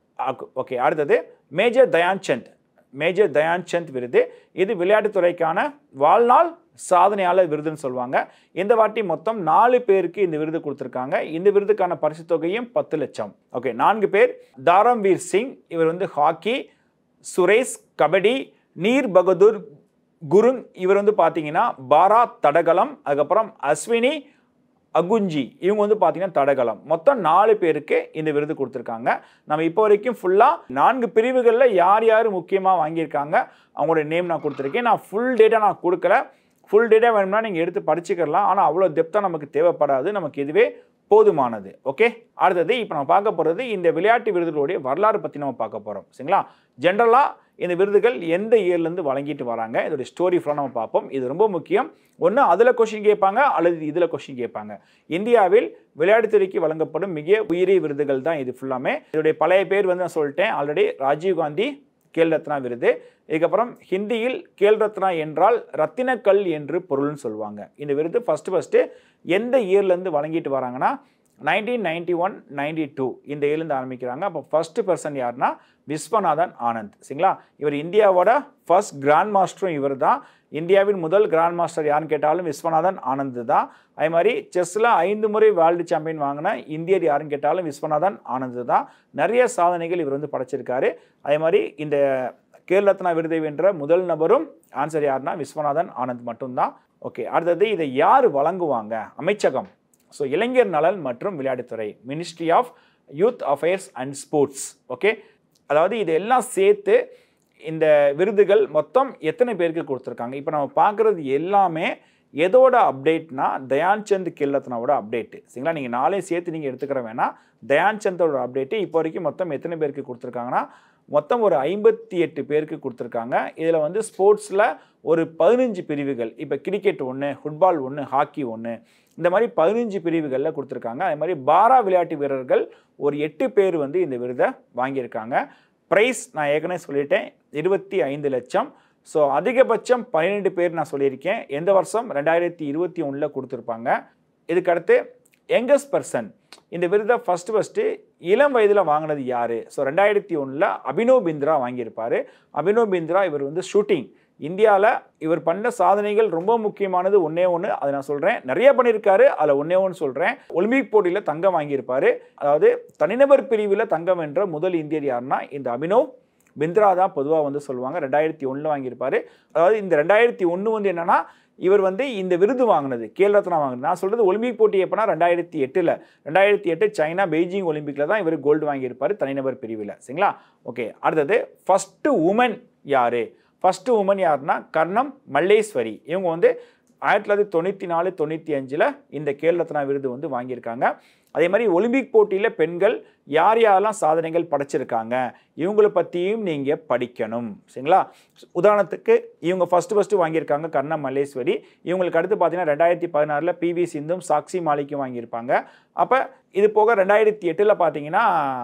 ஓகே அடுத்தது மேஜர் தயான்சந்த் மேஜர் தயான்சந்த் விருது இது விளையாட்டுத்துறைக்கான வாழ்நாள் சாதனையாளர் விருதுன்னு சொல்லுவாங்க இந்த வாட்டி மொத்தம் நாலு பேருக்கு இந்த விருது கொடுத்துருக்காங்க இந்த விருதுக்கான பரிசு தொகையும் பத்து லட்சம் ஓகே நான்கு பேர் தாரம்வீர் சிங் இவர் வந்து ஹாக்கி சுரேஷ் கபடி நீர் பகதூர் குருங் இவர் வந்து பார்த்தீங்கன்னா பாரா தடகளம் அதுக்கப்புறம் அஸ்வினி அகுஞ்சி இவங்க வந்து பார்த்தீங்கன்னா தடகளம் மொத்தம் நாலு பேருக்கு இந்த விருது கொடுத்துருக்காங்க நம்ம இப்போ வரைக்கும் ஃபுல்லாக நான்கு பிரிவுகளில் யார் யார் முக்கியமாக வாங்கியிருக்காங்க அவங்களோட நேம் நான் கொடுத்துருக்கேன் நான் ஃபுல் டேட்டா நான் கொடுக்கல ஃபுல் டேட்டா வேணும்னா நீங்கள் எடுத்து படிச்சுக்கலாம் ஆனால் அவ்வளோ டெப்த்தாக நமக்கு தேவைப்படாது நமக்கு இதுவே போதுமானது ஓகே அடுத்தது இப்போ நம்ம பார்க்க போகிறது இந்த விளையாட்டு விருதுகளுடைய வரலாறு பற்றி நம்ம பார்க்க போகிறோம் சரிங்களா ஜென்ரலாக இந்த விருதுகள் எந்த இயர்லேருந்து வழங்கிட்டு வராங்க இதோடைய ஸ்டோரி ஃபுல்லாக நம்ம பார்ப்போம் இது ரொம்ப முக்கியம் ஒன்று அதில் கொஷின் கேட்பாங்க அல்லது இதில் கொஷின் கேட்பாங்க இந்தியாவில் விளையாட்டுத்துறைக்கு வழங்கப்படும் மிக உயரிய விருதுகள் தான் இது ஃபுல்லாமே இதோடைய பழைய பேர் வந்து நான் சொல்லிட்டேன் ஆல்ரெடி ராஜீவ்காந்தி கேல் ரத்னா விருது இதுக்கப்புறம் ஹிந்தியில் கேல் ரத்னா என்றால் ரத்தினக்கல் என்று பொருள்னு சொல்லுவாங்க இந்த விருது ஃபஸ்ட்டு ஃபஸ்ட்டு எந்த இயர்லேருந்து வழங்கிட்டு வராங்கன்னா nineteen ninety one ninety two இந்த இயர்லேருந்து ஆரம்பிக்கிறாங்க அப்போ ஃபஸ்ட்டு பர்சன் யாருன்னா விஸ்வநாதன் ஆனந்த் சரிங்களா இவர் இந்தியாவோட ஃபர்ஸ்ட் கிராண்ட் மாஸ்டரும் இவர் தான் இந்தியாவின் முதல் கிராண்ட் மாஸ்டர் யாருன்னு கேட்டாலும் விஸ்வநாதன் ஆனந்த் தான் அதே மாதிரி செஸ்ஸில் ஐந்து முறை வேர்ல்டு சாம்பியன் வாங்கின இந்தியர் யாருன்னு கேட்டாலும் விஸ்வநாதன் ஆனந்த் தான் நிறைய சாதனைகள் இவர் வந்து படைச்சிருக்காரு அதே மாதிரி இந்த கேல் ரத்னா விருதை வென்ற முதல் நபரும் ஆன்சர் யாருன்னா விஸ்வநாதன் ஆனந்த் மட்டும்தான் ஓகே அடுத்தது இதை யார் வழங்குவாங்க அமைச்சகம் ஸோ இளைஞர் நலன் மற்றும் விளையாட்டுத்துறை ministry of youth affairs and sports okay அதாவது இதெல்லாம் சேர்த்து இந்த விருதுகள் மொத்தம் எத்தனை பேருக்கு கொடுத்துருக்காங்க இப்போ நம்ம பார்க்குறது எல்லாமே எதோட அப்டேட்னா தயான் சந்த் கில்லத்னாவோட அப்டேட்டு சரிங்களா நீங்கள் நாளே சேர்த்து நீங்கள் எடுத்துக்கிற வேணாம் தயான் சந்தோட அப்டேட்டு இப்போ வரைக்கும் மொத்தம் எத்தனை பேருக்கு கொடுத்துருக்காங்கன்னா மொத்தம் ஒரு ஐம்பத்தி எட்டு பேருக்கு கொடுத்துருக்காங்க இதில் வந்து ஸ்போர்ட்ஸில் ஒரு பதினஞ்சு பிரிவுகள் இப்போ கிரிக்கெட் ஒன்று ஃபுட்பால் ஒன்று ஹாக்கி ஒன்று இந்த மாதிரி பதினஞ்சு பிரிவுகளில் கொடுத்துருக்காங்க அதே மாதிரி பாரா விளையாட்டு வீரர்கள் ஒரு எட்டு பேர் வந்து இந்த விருதை வாங்கியிருக்காங்க ப்ரைஸ் நான் ஏற்கனவே சொல்லிட்டேன் இருபத்தி ஐந்து லட்சம் ஸோ அதிகபட்சம் பன்னிரெண்டு பேர் நான் சொல்லியிருக்கேன் எந்த வருஷம் ரெண்டாயிரத்தி இருபத்தி ஒன்றில் கொடுத்துருப்பாங்க இதுக்கடுத்து யங்கஸ்ட் பர்சன் இந்த விருதை ஃபஸ்ட்டு ஃபஸ்ட்டு இளம் வயதில் வாங்கினது யார் ஸோ ரெண்டாயிரத்தி ஒன்றில் அபினவ் பிந்த்ரா வாங்கியிருப்பார் அபினவ் பிந்த்ரா இவர் வந்து ஷூட்டிங் இந்தியாவில் இவர் பண்ண சாதனைகள் ரொம்ப முக்கியமானது ஒன்றே ஒன்று அதை நான் சொல்கிறேன் நிறைய பண்ணியிருக்காரு அதில் ஒன்றே ஒன்று சொல்கிறேன் ஒலிம்பிக் போட்டியில் தங்கம் வாங்கியிருப்பார் அதாவது தனிநபர் பிரிவில் தங்கம் வென்ற முதல் இந்தியர் யாருன்னா இந்த அபினவ் பிந்த்ரா தான் பொதுவாக வந்து சொல்லுவாங்க ரெண்டாயிரத்தி ஒன்றில் வாங்கியிருப்பார் அதாவது இந்த ரெண்டாயிரத்தி ஒன்று வந்து என்னென்னா இவர் வந்து இந்த விருது வாங்கினது கேல் ரத்னா வாங்கினது நான் சொல்கிறது ஒலிம்பிக் போட்டி எப்போனா ரெண்டாயிரத்தி எட்டில் ரெண்டாயிரத்தி எட்டு சைனா பெய்ஜிங் ஒலிம்பிக்கில் தான் இவர் கோல்டு வாங்கியிருப்பார் தனிநபர் பிரிவில் சரிங்களா ஓகே அடுத்தது ஃபஸ்ட்டு உமன் யார் ஃபஸ்ட்டு உமன் யாருன்னா கர்ணம் மல்லேஸ்வரி இவங்க வந்து ஆயிரத்தி தொள்ளாயிரத்தி தொண்ணூற்றி நாலு தொண்ணூற்றி அஞ்சில் இந்த கேல் ரத்னா விருது வந்து வாங்கியிருக்காங்க அதே மாதிரி ஒலிம்பிக் போட்டியில் பெண்கள் யார் யாரெல்லாம் சாதனைகள் படைச்சிருக்காங்க இவங்களை பற்றியும் நீங்கள் படிக்கணும் சரிங்களா உதாரணத்துக்கு இவங்க ஃபஸ்ட்டு ஃபஸ்ட்டு வாங்கியிருக்காங்க கர்ணா மல்லேஸ்வரி இவங்களுக்கு அடுத்து பார்த்தீங்கன்னா ரெண்டாயிரத்தி பதினாறில் பிவி சிந்தும் சாக்ஷி மாலிக்கும் வாங்கியிருப்பாங்க அப்போ இது போக ரெண்டாயிரத்தி எட்டில் பார்த்தீங்கன்னா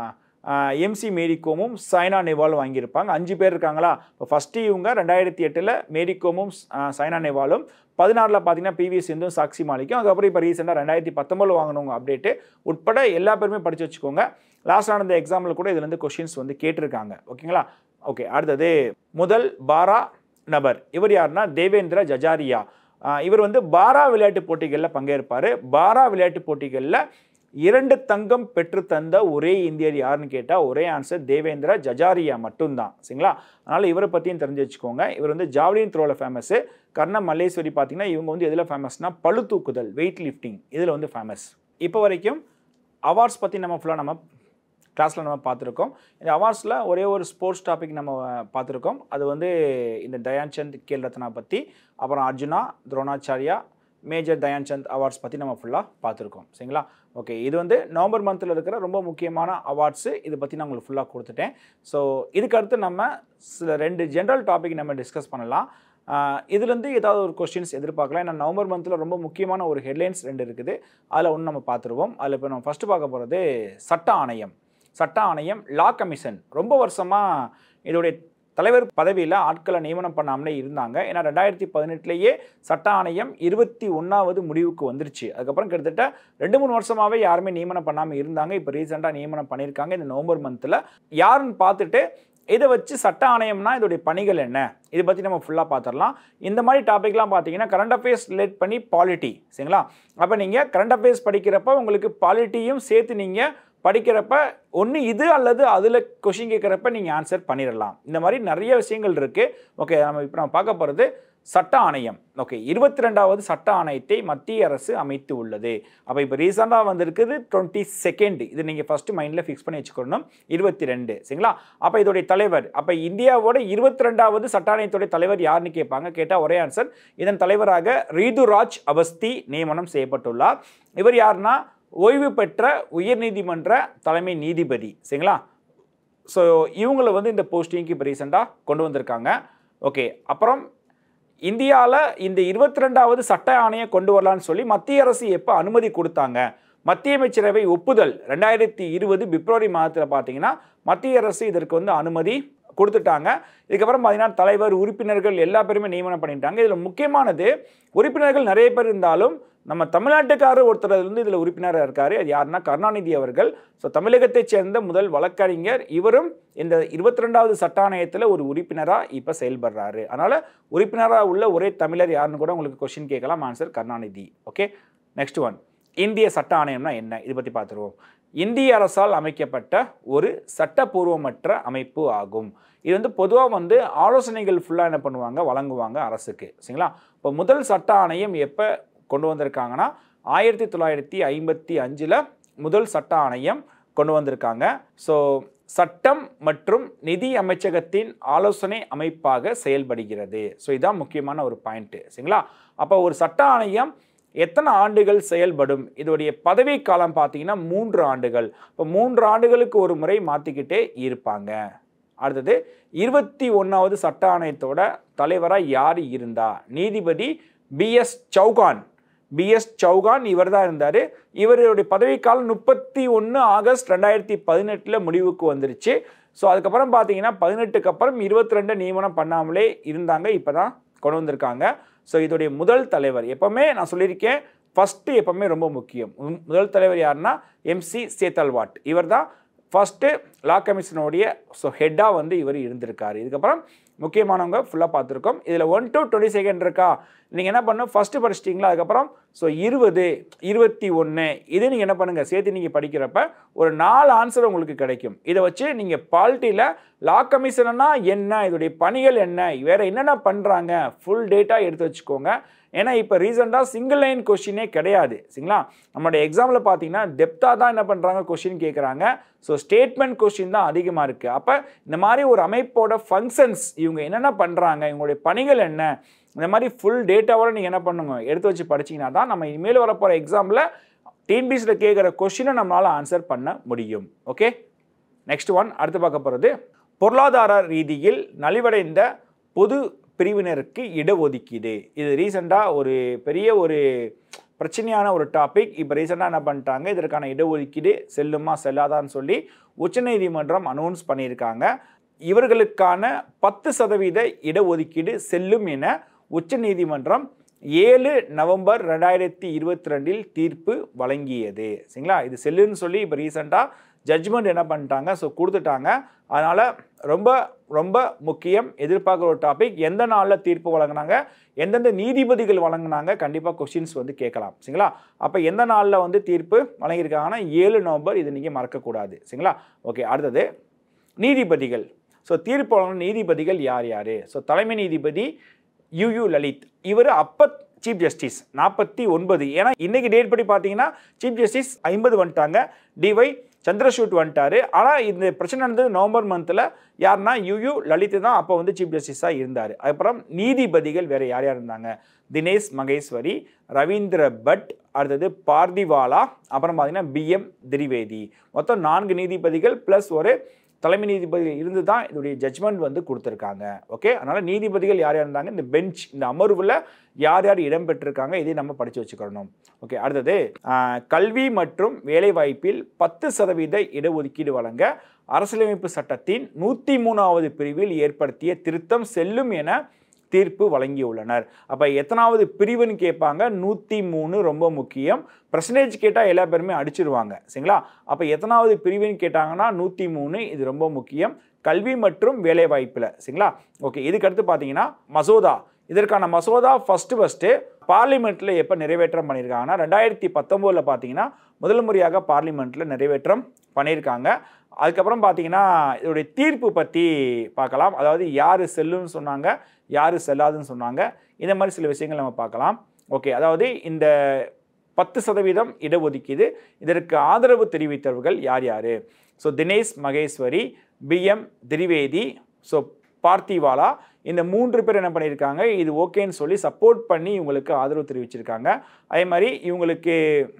எம்சி மேரிகோமும் சைனா நேவாலும் வாங்கியிருப்பாங்க அஞ்சு பேர் இருக்காங்களா இப்போ ஃபஸ்ட்டு இவங்க ரெண்டாயிரத்தி எட்டில் மேரிகோமும் சைனா நேவாலும் பதினாறில் பார்த்தீங்கன்னா பிவி சிந்தும் சாக்ஷி மாலிக்கும் அதுக்கப்புறம் இப்போ ரீசெண்டாக ரெண்டாயிரத்தி பத்தொம்பதில் வாங்கினவங்க அப்டேட்டு உட்பட எல்லா பேருமே படித்து வச்சுக்கோங்க லாஸ்ட் நடந்த எக்ஸாமில் கூட இதுலேருந்து கொஷின்ஸ் வந்து கேட்டிருக்காங்க ஓகேங்களா ஓகே அடுத்தது முதல் பாரா நபர் இவர் யாருன்னா தேவேந்திர ஜஜாரியா இவர் வந்து பாரா விளையாட்டு போட்டிகளில் பங்கேற்பார் பாரா விளையாட்டு போட்டிகளில் இரண்டு தங்கம் பெற்று தந்த ஒரே இந்தியர் யாருன்னு கேட்டால் ஒரே ஆன்சர் தேவேந்திர ஜஜாரியா மட்டும்தான் சரிங்களா அதனால் இவரை பற்றியும் தெரிஞ்சு வச்சுக்கோங்க இவர் வந்து ஜாவ்லின் த்ரோவில் ஃபேமஸ்ஸு கர்ண மல்லேஸ்வரி பார்த்தீங்கன்னா இவங்க வந்து எதில் ஃபேமஸ்னா பளு தூக்குதல் வெயிட் லிஃப்டிங் இதில் வந்து ஃபேமஸ் இப்போ வரைக்கும் அவார்ட்ஸ் பற்றி நம்ம ஃபுல்லாக நம்ம கிளாஸில் நம்ம பார்த்துருக்கோம் இந்த அவார்ட்ஸில் ஒரே ஒரு ஸ்போர்ட்ஸ் டாபிக் நம்ம பார்த்துருக்கோம் அது வந்து இந்த தயான்சந்த் கேல் ரத்னா பற்றி அப்புறம் அர்ஜுனா துரோணாச்சாரியா மேஜர் தயான்சந்த் அவார்ட்ஸ் பற்றி நம்ம ஃபுல்லாக பார்த்துருக்கோம் சரிங்களா ஓகே இது வந்து நவம்பர் மந்தில் இருக்கிற ரொம்ப முக்கியமான அவார்ட்ஸு இதை பற்றி நான் உங்களுக்கு ஃபுல்லாக கொடுத்துட்டேன் ஸோ இதுக்கு அடுத்து நம்ம சில ரெண்டு ஜென்ரல் டாபிக் நம்ம டிஸ்கஸ் பண்ணலாம் இதுலேருந்து ஏதாவது ஒரு கொஸ்டின்ஸ் எதிர்பார்க்கலாம் ஏன்னா நவம்பர் மந்தில் ரொம்ப முக்கியமான ஒரு ஹெட்லைன்ஸ் ரெண்டு இருக்குது அதில் ஒன்று நம்ம பார்த்துருவோம் அதில் இப்போ நம்ம ஃபஸ்ட்டு பார்க்க போகிறது சட்ட ஆணையம் சட்ட ஆணையம் லா கமிஷன் ரொம்ப வருஷமாக இதோடைய தலைவர் பதவியில் ஆட்களை நியமனம் பண்ணாமலே இருந்தாங்க ஏன்னா ரெண்டாயிரத்தி பதினெட்டுலேயே சட்ட ஆணையம் இருபத்தி ஒன்றாவது முடிவுக்கு வந்துருச்சு அதுக்கப்புறம் கிட்டத்தட்ட ரெண்டு மூணு வருஷமாகவே யாருமே நியமனம் பண்ணாமல் இருந்தாங்க இப்போ ரீசெண்டாக நியமனம் பண்ணியிருக்காங்க இந்த நவம்பர் மந்தில் யாருன்னு பார்த்துட்டு இதை வச்சு சட்ட ஆணையம்னா இதோடைய பணிகள் என்ன இதை பற்றி நம்ம ஃபுல்லாக பார்த்துடலாம் இந்த மாதிரி டாபிக்லாம் பார்த்தீங்கன்னா கரண்ட் அஃபேர்ஸ் ரிலேட் பண்ணி பாலிட்டி சரிங்களா அப்போ நீங்கள் கரண்ட் அஃபேர்ஸ் படிக்கிறப்ப உங்களுக்கு பாலிட்டியும் சேர்த்து நீங்கள் படிக்கிறப்ப ஒன்று இது அல்லது அதில் கொஷின் கேட்குறப்ப நீங்கள் ஆன்சர் பண்ணிடலாம் இந்த மாதிரி நிறைய விஷயங்கள் இருக்குது ஓகே நம்ம இப்போ நம்ம பார்க்க போகிறது சட்ட ஆணையம் ஓகே இருபத்தி ரெண்டாவது சட்ட ஆணையத்தை மத்திய அரசு அமைத்து உள்ளது அப்போ இப்போ ரீசெண்டாக வந்திருக்குது டுவெண்ட்டி செகண்ட் இது நீங்கள் ஃபஸ்ட்டு மைண்டில் ஃபிக்ஸ் பண்ணி வச்சுக்கணும் இருபத்தி ரெண்டு சரிங்களா அப்போ இதோடைய தலைவர் அப்போ இந்தியாவோட இருபத்தி ரெண்டாவது சட்ட ஆணையத்துடைய தலைவர் யாருன்னு கேட்பாங்க கேட்டால் ஒரே ஆன்சர் இதன் தலைவராக ரீதுராஜ் அவஸ்தி நியமனம் செய்யப்பட்டுள்ளார் இவர் யாருன்னா ஓய்வு பெற்ற உயர்நீதிமன்ற தலைமை நீதிபதி சரிங்களா ஸோ இவங்கள வந்து இந்த போஸ்டிங்க்கு இப்போ ரீசெண்டாக கொண்டு வந்திருக்காங்க ஓகே அப்புறம் இந்தியாவில் இந்த இருபத்தி ரெண்டாவது சட்ட ஆணையம் கொண்டு வரலான்னு சொல்லி மத்திய அரசு எப்போ அனுமதி கொடுத்தாங்க மத்திய அமைச்சரவை ஒப்புதல் ரெண்டாயிரத்தி இருபது பிப்ரவரி மாதத்தில் பார்த்தீங்கன்னா மத்திய அரசு இதற்கு வந்து அனுமதி கொடுத்துட்டாங்க இதுக்கப்புறம் பார்த்தீங்கன்னா தலைவர் உறுப்பினர்கள் எல்லா பேருமே நியமனம் பண்ணிட்டாங்க இதில் முக்கியமானது உறுப்பினர்கள் நிறைய பேர் இருந்தாலும் நம்ம தமிழ்நாட்டுக்காரர் ஒருத்தர் வந்து இதில் உறுப்பினராக இருக்கார் அது யாருன்னா கருணாநிதி அவர்கள் ஸோ தமிழகத்தைச் சேர்ந்த முதல் வழக்கறிஞர் இவரும் இந்த இருபத்தி ரெண்டாவது சட்ட ஆணையத்தில் ஒரு உறுப்பினராக இப்போ செயல்படுறாரு அதனால் உறுப்பினராக உள்ள ஒரே தமிழர் யாருன்னு கூட உங்களுக்கு கொஸ்டின் கேட்கலாம் answer Karunanidhi okay next one இந்திய சட்ட ஆணையம்னா என்ன இதை பற்றி பார்த்துருவோம் இந்திய அரசால் அமைக்கப்பட்ட ஒரு சட்டப்பூர்வமற்ற அமைப்பு ஆகும் இது வந்து பொதுவாக வந்து ஆலோசனைகள் ஃபுல்லாக என்ன பண்ணுவாங்க வழங்குவாங்க அரசுக்கு சரிங்களா இப்போ முதல் சட்ட ஆணையம் எப்போ கொண்டு வந்திருக்காங்கன்னா ஆயிரத்தி தொள்ளாயிரத்தி ஐம்பத்தி அஞ்சில் முதல் சட்ட ஆணையம் கொண்டு வந்திருக்காங்க ஸோ சட்டம் மற்றும் நிதி அமைச்சகத்தின் ஆலோசனை அமைப்பாக செயல்படுகிறது ஸோ இதான் முக்கியமான ஒரு பாயிண்ட்டு சரிங்களா அப்போ ஒரு சட்ட ஆணையம் எத்தனை ஆண்டுகள் செயல்படும் இதோடைய பதவி காலம் பார்த்தீங்கன்னா மூன்று ஆண்டுகள் இப்போ மூன்று ஆண்டுகளுக்கு ஒரு முறை மாற்றிக்கிட்டே இருப்பாங்க அடுத்தது இருபத்தி ஒன்றாவது சட்ட ஆணையத்தோட தலைவராக யார் இருந்தா நீதிபதி பிஎஸ் சௌகான் பிஎஸ் சௌகான் இவர் தான் இருந்தார் இவருடைய பதவிக்காலம் முப்பத்தி ஒன்று ஆகஸ்ட் ரெண்டாயிரத்தி பதினெட்டில் முடிவுக்கு வந்துருச்சு ஸோ அதுக்கப்புறம் பார்த்தீங்கன்னா பதினெட்டுக்கு அப்புறம் இருபத்தி ரெண்டு நியமனம் பண்ணாமலே இருந்தாங்க இப்போ தான் கொண்டு வந்திருக்காங்க ஸோ இதோடைய முதல் தலைவர் எப்போவுமே நான் சொல்லியிருக்கேன் ஃபஸ்ட்டு எப்போவுமே ரொம்ப முக்கியம் மு- முதல் தலைவர் யாருன்னா எம்சி சேத்தல்வாட் இவர் தான் ஃபஸ்ட்டு லா கமிஷனுடைய ஸோ ஹெட்டாக வந்து இவர் இருந்திருக்காரு இதுக்கப்புறம் முக்கியமானவங்க ஃபுல்லாக பார்த்துருக்கோம் இதில் ஒன் டு டுவெண்ட்டி செகண்ட் இருக்கா நீங்கள் என்ன பண்ணணும் ஃபஸ்ட்டு படிச்சிட்டிங்களா அதுக்கப்புறம் ஸோ இருபது இருபத்தி ஒன்று இது நீங்கள் என்ன பண்ணுங்கள் சேர்த்து நீங்கள் படிக்கிறப்ப ஒரு நாலு ஆன்சர் உங்களுக்கு கிடைக்கும் இதை வச்சு நீங்கள் பாலிட்டியில் லா கமிஷனா என்ன இதோடைய பணிகள் என்ன வேறு என்னென்ன பண்ணுறாங்க ஃபுல் டேட்டா எடுத்து வச்சுக்கோங்க ஏன்னா இப்போ ரீசெண்டாக சிங்கிள் லைன் கொஷினே கிடையாது சரிங்களா நம்மளுடைய எக்ஸாமில் பார்த்தீங்கன்னா டெப்த்தாக தான் என்ன பண்ணுறாங்க கொஷின் கேட்குறாங்க ஸோ ஸ்டேட்மெண்ட் கொஷின் தான் அதிகமாக இருக்குது அப்போ இந்த மாதிரி ஒரு அமைப்போட ஃபங்க்ஷன்ஸ் இவங்க என்னென்ன பண்ணுறாங்க இவங்களுடைய பணிகள் என்ன இந்த மாதிரி ஃபுல் டேட்டாவோட நீங்கள் என்ன பண்ணுங்க எடுத்து வச்சு படிச்சீங்கன்னா தான் நம்ம இனிமேல் வரப்போகிற எக்ஸாமில் டிஎன்பிசியில் கேட்குற கொஷினை நம்மளால் ஆன்சர் பண்ண முடியும் ஓகே நெக்ஸ்ட் ஒன் அடுத்து பார்க்க போகிறது பொருளாதார ரீதியில் நலிவடைந்த பொது பிரிவினருக்கு இடஒதுக்கீடு இது ரீசெண்டாக ஒரு பெரிய ஒரு பிரச்சனையான ஒரு டாபிக் இப்போ ரீசெண்டாக என்ன பண்ணிட்டாங்க இதற்கான இடஒதுக்கீடு செல்லுமா செல்லாதான்னு சொல்லி உச்சநீதிமன்றம் அனௌன்ஸ் பண்ணியிருக்காங்க இவர்களுக்கான பத்து சதவீத இடஒதுக்கீடு செல்லும் என உச்சநீதிமன்றம் ஏழு நவம்பர் ரெண்டாயிரத்தி இருபத்தி ரெண்டில் தீர்ப்பு வழங்கியது சரிங்களா இது செல்லுன்னு சொல்லி இப்போ ரீசெண்டாக ஜட்ஜ்மெண்ட் என்ன பண்ணிட்டாங்க ஸோ கொடுத்துட்டாங்க அதனால் ரொம்ப ரொம்ப முக்கியம் எதிர்பார்க்குற ஒரு டாபிக் எந்த நாளில் தீர்ப்பு வழங்கினாங்க எந்தெந்த நீதிபதிகள் வழங்கினாங்க கண்டிப்பாக கொஷின்ஸ் வந்து கேட்கலாம் சரிங்களா அப்போ எந்த நாளில் வந்து தீர்ப்பு வழங்கியிருக்காங்கன்னா ஏழு நவம்பர் இது நீங்கள் மறக்கக்கூடாது சரிங்களா ஓகே அடுத்தது நீதிபதிகள் ஸோ தீர்ப்பு வழங்கின நீதிபதிகள் யார் யார் ஸோ தலைமை நீதிபதி யுயு லலித் இவர் அப்போ சீஃப் ஜஸ்டிஸ் நாற்பத்தி ஒன்பது ஏன்னா இன்னைக்கு டேட் படி பார்த்தீங்கன்னா சீஃப் ஜஸ்டிஸ் ஐம்பது வந்துட்டாங்க டிஒய் சந்திரசூட் வந்துட்டாரு ஆனால் இந்த பிரச்சனை நடந்தது நவம்பர் மந்தில் யாருன்னா யுயு லலித் தான் அப்போ வந்து சீஃப் ஜஸ்டிஸாக இருந்தார் அப்புறம் நீதிபதிகள் வேறு யார் யார் இருந்தாங்க தினேஷ் மகேஸ்வரி ரவீந்திர பட் அடுத்தது பார்திவாலா அப்புறம் பார்த்தீங்கன்னா பிஎம் திரிவேதி மொத்தம் நான்கு நீதிபதிகள் ப்ளஸ் ஒரு தலைமை நீதிபதி இருந்து தான் இதோடைய ஜட்ஜ்மெண்ட் வந்து கொடுத்துருக்காங்க ஓகே அதனால் நீதிபதிகள் யார் யார் இருந்தாங்க இந்த பெஞ்ச் இந்த அமர்வில் யார் யார் இடம்பெற்றிருக்காங்க இதை நம்ம படித்து வச்சுக்கணும் ஓகே அடுத்தது ஆஹ், கல்வி மற்றும் வேலைவாய்ப்பில் பத்து சதவீத இடஒதுக்கீடு வழங்க அரசியலமைப்பு சட்டத்தின் நூற்றி மூணாவது பிரிவில் ஏற்படுத்திய திருத்தம் செல்லும் என தீர்ப்பு வழங்கியுள்ளனர் அப்போ எத்தனாவது பிரிவுன்னு கேட்பாங்க நூற்றி மூணு ரொம்ப முக்கியம் பர்சன்டேஜ் கேட்டால் எல்லா பேருமே அடிச்சிருவாங்க சரிங்களா அப்போ எத்தனாவது பிரிவுன்னு கேட்டாங்கன்னா நூற்றி மூணு இது ரொம்ப முக்கியம் கல்வி மற்றும் வேலைவாய்ப்பில் சரிங்களா ஓகே இதுக்கு அடுத்து பார்த்தீங்கன்னா மசோதா இதற்கான மசோதா ஃபஸ்ட்டு ஃபஸ்ட்டு பார்லிமெண்ட்டில் எப்போ நிறைவேற்றம் பண்ணியிருக்காங்கன்னா ரெண்டாயிரத்தி பத்தொம்போதில் பார்த்தீங்கன்னா முதல் முறையாக பார்லிமெண்ட்டில் நிறைவேற்றம் பண்ணியிருக்காங்க அதுக்கப்புறம் பார்த்தீங்கன்னா இதோடைய தீர்ப்பு பற்றி பார்க்கலாம் அதாவது யார் செல்லுன்னு சொன்னாங்க யார் செல்லாதுன்னு சொன்னாங்க இந்த மாதிரி சில விஷயங்கள் நம்ம பார்க்கலாம் ஓகே அதாவது இந்த பத்து சதவீதம் இடஒதுக்கீடு இதற்கு ஆதரவு தெரிவித்தவர்கள் யார் யார் so Dinesh Maheshwari BM Trivedi so Pardiwala இந்த மூன்று பேர் என்ன பண்ணியிருக்காங்க இது ஓகேன்னு சொல்லி சப்போர்ட் பண்ணி இவங்களுக்கு ஆதரவு தெரிவிச்சிருக்காங்க அதே மாதிரி இவங்களுக்கு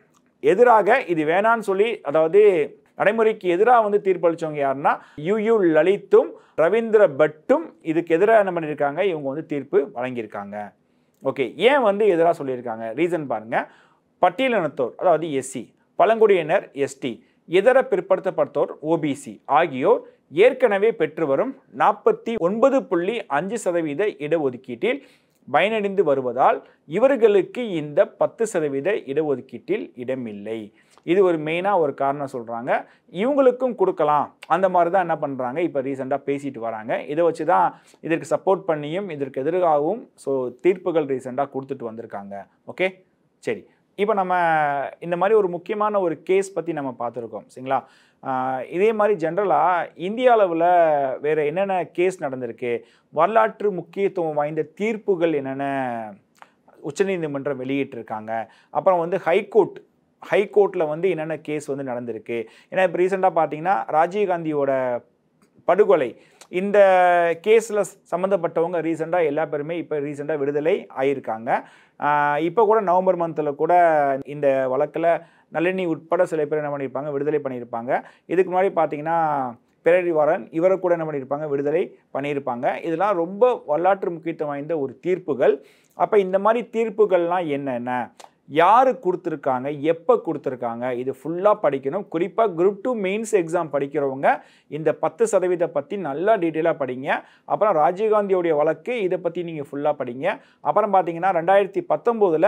எதிராக இது வேணான்னு சொல்லி அதாவது நடைமுறைக்கு எதிராக வந்து தீர்ப்பளிச்சவங்க யாருன்னா யுயு லலித்தும் ரவீந்திர பட்டும் இதுக்கு எதிராக என்ன பண்ணியிருக்காங்க இவங்க வந்து தீர்ப்பு வழங்கியிருக்காங்க ஓகே ஏன் வந்து எதிராக சொல்லியிருக்காங்க ரீசன் பாருங்க பட்டியலினத்தோர் அதாவது எஸ்சி பழங்குடியினர் எஸ்டி இதர பிற்படுத்தப்பட்டோர் ஓபிசி ஆகியோர் ஏற்கனவே பெற்று வரும் நாற்பத்தி ஒன்பது புள்ளி அஞ்சு சதவீத இடஒதுக்கீட்டில் பயனடைந்து வருவதால் இவர்களுக்கு இந்த பத்து சதவீத இடஒதுக்கீட்டில் இடமில்லை இது ஒரு மெயினாக ஒரு காரணம் சொல்கிறாங்க இவங்களுக்கும் கொடுக்கலாம் அந்த மாதிரி தான் என்ன பண்ணுறாங்க இப்போ ரீசெண்டாக பேசிட்டு வராங்க இதை வச்சு தான் இதற்கு சப்போர்ட் பண்ணியும் இதற்கு எதிராகவும் ஸோ தீர்ப்புகள் ரீசெண்டாக கொடுத்துட்டு வந்திருக்காங்க ஓகே சரி இப்போ நம்ம இந்த மாதிரி ஒரு முக்கியமான ஒரு கேஸ் பற்றி நம்ம பார்த்துருக்கோம் சரிங்களா ஆஹ் இதே மாதிரி ஜென்ரலாக இந்திய அளவில் வேறு என்னென்ன கேஸ் நடந்திருக்கு வரலாற்று முக்கியத்துவம் வாய்ந்த தீர்ப்புகள் என்னென்ன உச்சநீதிமன்றம் வெளியிட்டிருக்காங்க அப்புறம் வந்து ஹைகோர்ட் ஹைகோர்ட்டில் வந்து என்னென்ன கேஸ் வந்து நடந்திருக்கு ஏன்னா இப்போ ரீசெண்டாக பார்த்தீங்கன்னா ராஜீவ்காந்தியோட படுகொலை இந்த கேஸில் சம்மந்தப்பட்டவங்க ரீசெண்டாக எல்லா பேருமே இப்போ ரீசெண்டாக விடுதலை ஆகியிருக்காங்க இப்போ கூட நவம்பர் மந்தில் கூட இந்த வழக்கில் நளினி உட்பட சில பேர் என்ன பண்ணியிருப்பாங்க விடுதலை பண்ணியிருப்பாங்க இதுக்கு முன்னாடி பார்த்தீங்கன்னா பேரறிவாளன் இவரை கூட என்ன பண்ணியிருப்பாங்க விடுதலை பண்ணியிருப்பாங்க இதெல்லாம் ரொம்ப வரலாற்று முக்கியத்துவம் வாய்ந்த ஒரு தீர்ப்புகள் அப்போ இந்த மாதிரி தீர்ப்புகள்லாம் என்னென்ன யார் கொடுத்துருக்காங்க எப்போ கொடுத்துருக்காங்க இது ஃபுல்லாக படிக்கணும் குறிப்பாக குரூப் டூ மெயின்ஸ் எக்ஸாம் படிக்கிறவங்க இந்த பத்து சதவீதம் பற்றி நல்லா டீட்டெயிலாக படிங்க அப்புறம் ராஜீவ்காந்தியோடைய வழக்கு இதை பற்றி நீங்கள் ஃபுல்லாக படிங்க அப்புறம் பார்த்தீங்கன்னா ரெண்டாயிரத்தி பத்தொம்போதில்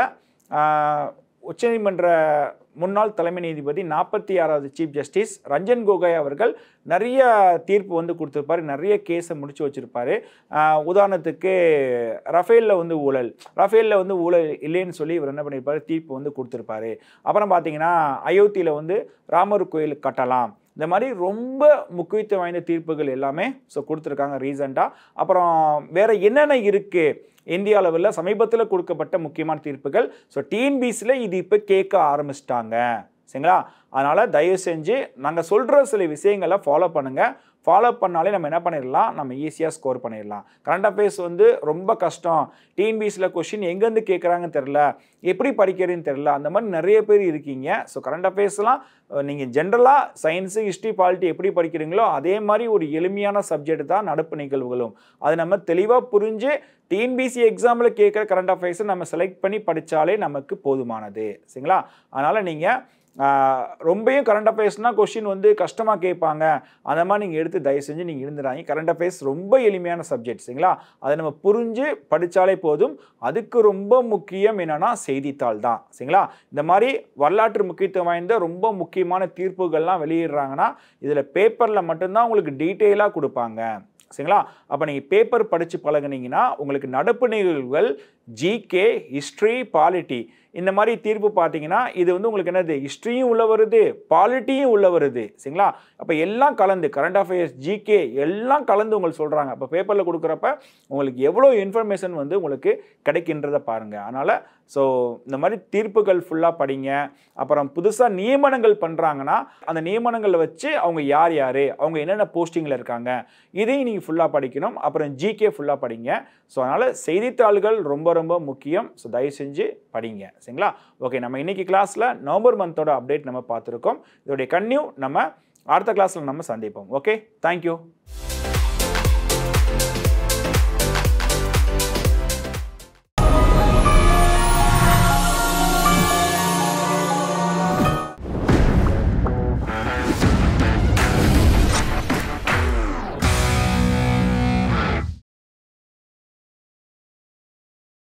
உச்சநீதிமன்ற முன்னாள் தலைமை நீதிபதி நாற்பத்தி ஆறாவது சீஃப் ஜஸ்டிஸ் ரஞ்சன் கோகோய் அவர்கள் நிறைய தீர்ப்பு வந்து கொடுத்துருப்பாரு நிறைய கேஸை முடிச்சு வச்சுருப்பாரு உதாரணத்துக்கு ரஃபேலில் வந்து ஊழல் ரஃபேலில் வந்து ஊழல் இல்லைன்னு சொல்லி இவர் என்ன பண்ணியிருப்பாரு தீர்ப்பு வந்து கொடுத்துருப்பாரு அப்புறம் பார்த்தீங்கன்னா அயோத்தியில் வந்து ராமர் கோயில் கட்டலாம் இந்த மாதிரி ரொம்ப முக்கியத்துவம் வாய்ந்த தீர்ப்புகள் எல்லாமே ஸோ கொடுத்துருக்காங்க ரீசெண்டாக அப்புறம் வேறு என்னென்ன இருக்குது இந்திய அளவில் சமீபத்தில் கொடுக்கப்பட்ட முக்கியமான தீர்ப்புகள் ஸோ டிஎன்பிசியில் இது இப்போ கேட்க ஆரம்பிச்சிட்டாங்க சரிங்களா அதனால் தயவு செஞ்சு நாங்கள் சொல்கிற சில விஷயங்களை ஃபாலோ பண்ணுங்கள் ஃபாலோ பண்ணாலே நம்ம என்ன பண்ணிடலாம் நம்ம ஈஸியாக ஸ்கோர் பண்ணிடலாம் கரண்ட் அஃபேர்ஸ் வந்து ரொம்ப கஷ்டம் டிஎன்பிஎஸ்சியில் கொஷின் எங்கேருந்து கேட்குறாங்கன்னு தெரில எப்படி படிக்கிறதுன்னு தெரில அந்த மாதிரி நிறைய பேர் இருக்கீங்க ஸோ கரண்ட் அஃபேர்ஸ்லாம் நீங்கள் ஜென்ரலாக சயின்ஸு ஹிஸ்ட்ரி பாலிட்டி எப்படி படிக்கிறீங்களோ அதே மாதிரி ஒரு எளிமையான சப்ஜெக்ட் தான் நடப்பு நிகழ்வுகளும் அது நம்ம தெளிவாக புரிஞ்சு டிஎன்பிசி எக்ஸாமில் கேட்குற கரண்ட் அஃபேர்ஸை நம்ம செலக்ட் பண்ணி படித்தாலே நமக்கு போதுமானது சரிங்களா அதனால் நீங்கள் ரொம்பவும் கரண்ட் அஃபேர்ஸ்னால் கொஷின் வந்து கஷ்டமாக கேட்பாங்க அந்த மாதிரி நீங்கள் எடுத்து தயவு செஞ்சு நீங்கள் இருந்துடாங்க கரண்ட் அஃபேர்ஸ் ரொம்ப எளிமையான சப்ஜெக்ட் சரிங்களா அதை நம்ம புரிஞ்சு படித்தாலே போதும் அதுக்கு ரொம்ப முக்கியம் என்னென்னா செய்தித்தாள் தான் சரிங்களா இந்த மாதிரி வரலாற்று முக்கியத்துவம் வாய்ந்த ரொம்ப முக்கியமான தீர்ப்புகள்லாம் வெளியிடுறாங்கன்னா இதில் பேப்பரில் மட்டும்தான் உங்களுக்கு டீட்டெயிலாக கொடுப்பாங்க சரிங்களா அப்போ நீங்கள் பேப்பர் படித்து பழகுனீங்கன்னா உங்களுக்கு நடப்பு நிகழ்வுகள் ஜிகே ஹிஸ்ட்ரி பாலிட்டி இந்த மாதிரி தீர்ப்பு பார்த்தீங்கன்னா இது வந்து உங்களுக்கு என்னது ஹிஸ்ட்ரியும் உள்ள வருது பாலிட்டியும் உள்ள வருது சரிங்களா அப்போ எல்லாம் கலந்து கரண்ட் அஃபேர்ஸ் ஜிகே எல்லாம் கலந்து உங்களுக்கு சொல்கிறாங்க அப்போ பேப்பரில் கொடுக்குறப்ப உங்களுக்கு எவ்வளோ இன்ஃபர்மேஷன் வந்து உங்களுக்கு கிடைக்கின்றதை பாருங்கள் அதனால் ஸோ இந்த மாதிரி தீர்ப்புகள் ஃபுல்லாக படிங்க அப்புறம் புதுசாக நியமனங்கள் பண்ணுறாங்கன்னா அந்த நியமனங்களை வச்சு அவங்க யார் யார் அவங்க என்னென்ன போஸ்டிங்கில் இருக்காங்க இதையும் நீங்கள் ஃபுல்லாக படிக்கணும் அப்புறம் ஜிகே ஃபுல்லாக படிங்க ஸோ அதனால் செய்தித்தாள்கள் ரொம்ப ரொம்ப முக்கியம் ஸோ தயவு செஞ்சு படிங்க சரிங்களா ஓகே நம்ம இன்னைக்கு கிளாஸில் நவம்பர் மந்தோட அப்டேட் நம்ம பார்த்துருக்கோம் இதோடைய கன்னியூ நம்ம அடுத்த கிளாஸில் நம்ம சந்திப்போம் ஓகே தேங்க்யூ